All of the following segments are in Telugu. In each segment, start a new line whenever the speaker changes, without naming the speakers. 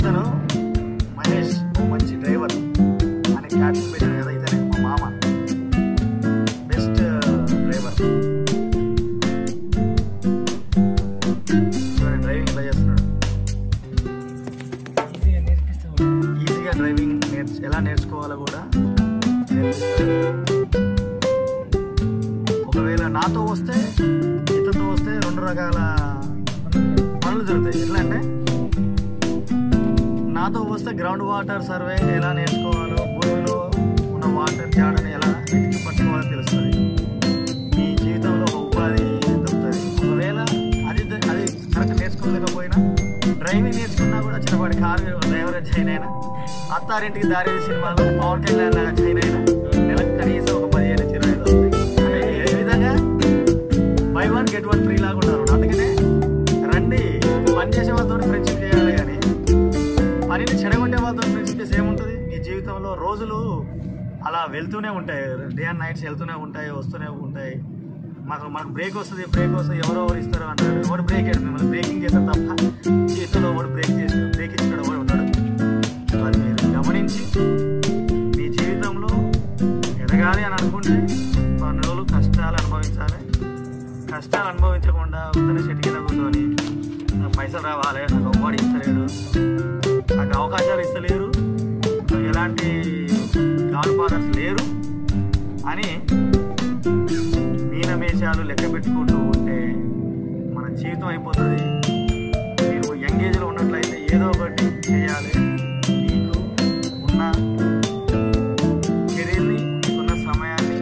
ఇతను మహేష్ ఓ మంచి డ్రైవర్ అని క్యాప్షన్ పెట్టాడు కదా ఇతనే మా మామ బెస్ట్ డ్రైవర్ చూడండి డ్రైవింగ్ ఎలా చేస్తున్నాడు
ఈజీగా నేర్పిస్తూ ఉంటాను
ఈజీగా డ్రైవింగ్ నేర్చు ఎలా నేర్చుకోవాలో కూడా నేర్పిస్తాడు ఒకవేళ నాతో వస్తే ఇతతో వస్తే రెండు రకాల పనులు జరుగుతాయి ఎట్లా అంటే నాతో వస్తే గ్రౌండ్ వాటర్ సర్వే ఎలా నేర్చుకోవాలో భూమిలో ఉన్న వాటర్ జాడని ఎలా వెతికి పట్టుకోవాలో తెలుస్తుంది మీ జీవితంలో ఒక ఉపాధి దొరుకుతుంది ఒకవేళ అది అది కరెక్ట్ నేర్చుకోలేకపోయినా డ్రైవింగ్ నేర్చుకున్నా కూడా చిన్నపాటి కారు డ్రైవర్ జైన్ అయినా అత్తారింటికి దారి సినిమాలో పవన్ కళ్యాణ్ లాగా జైన్ అయినా నెలకు కనీసం ఒక పదిహేను నుంచి ఇరవై ఐదు వస్తాయి అంటే ఏ విధంగా buy one get one free లాగా ఉన్నారు అందుకనే రండి పని చేసే వాళ్ళతో ఫ్రెండ్షిప్ చేయాలి కానీ పనిని చెడగొట్టే వాళ్ళతో ఫ్రెండ్షిప్ చేసి ఏముంటుంది మీ జీవితంలో రోజులు అలా వెళ్తూనే ఉంటాయి డే అండ్ నైట్స్ వెళ్తూనే ఉంటాయి వస్తూనే ఉంటాయి మాకు మనకు బ్రేక్ వస్తుంది బ్రేక్ వస్తుంది ఎవరో ఎవరు ఇస్తారు అంటారు ఎవరు బ్రేక్ వేయడు మిమ్మల్ని బ్రేకింగ్ చేస్తారు తప్ప జీవితంలో ఎవరు బ్రేక్ చేసి బ్రేక్ ఇచ్చాడు ఎవరు ఉంటాడు అది మీరు గమనించి మీ జీవితంలో ఎదగాలి అని అనుకుంటే కొన్ని రోజులు కష్టాలు అనుభవించాలి కష్టాలు అనుభవించకుండా ఉత్తర చెట్టు కింద కూర్చొని నాకు పైసలు రావాలి నాకు అవ్వాడు ఇస్తలేడు నాకు అవకాశాలు ఇస్తలేరు నాకు ఎలాంటి గాడ్ ఫాదర్స్ లేరు అని మీనమేషాలు లెక్క పెట్టుకుంటూ ఉంటే మన జీవితం అయిపోతుంది మీరు యంగ్ ఏజ్లో ఉన్నట్లయితే ఏదో ఒకటి చేయాలి మీకు ఉన్న కెరీర్ని మీకున్న సమయాన్ని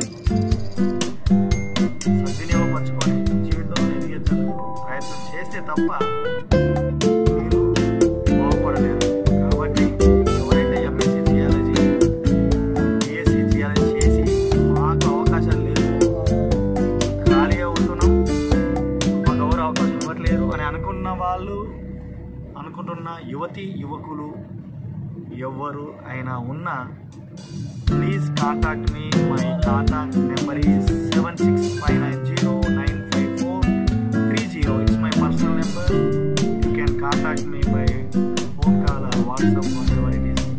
సద్వినియోగపరచుకొని జీవితంలో ఎదిగేందుకు ప్రయత్నం చేస్తే తప్ప మీరు బాగుపడలేరు కాబట్టి ఎవరైతే ఎంఎస్సీ జియాలజీ బిఎస్సీ జియాలజీ చేసి మాకు అవకాశాలు లేవు ఖాళీగా ఉంటున్నాం మాకు ఎవరు అవకాశం ఇవ్వట్లేరు అని అనుకున్న వాళ్ళు అనుకుంటున్న యువతి యువకులు ఎవరు అయినా ఉన్నా please contact me my contact number is seven six five nine zero nine five four three zero it's my personal number you can contact me by phone call or WhatsApp ever it is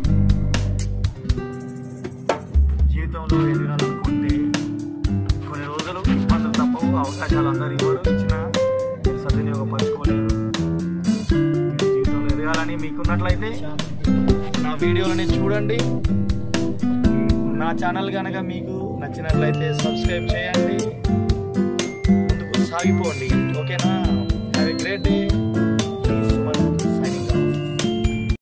జీవితంలో ఎదగాలనుకుంటే కొన్ని రోజులు ఇబ్బందులు తప్పవు అవకాశాలు అందరూ ఇవ్వరు ఇచ్చినా మీరు సద్వినియోగపరచుకోలేరు మీరు జీవితంలో ఎదగాలని మీకున్నట్లయితే నా వీడియోలని చూడండి నా ఛానల్ కనుక మీకు నచ్చినట్లయితే సబ్స్క్రైబ్ చేయండి ముందుకు సాగిపోండి ఓకేనా హ్యావ్ ఎ గ్రేట్ డే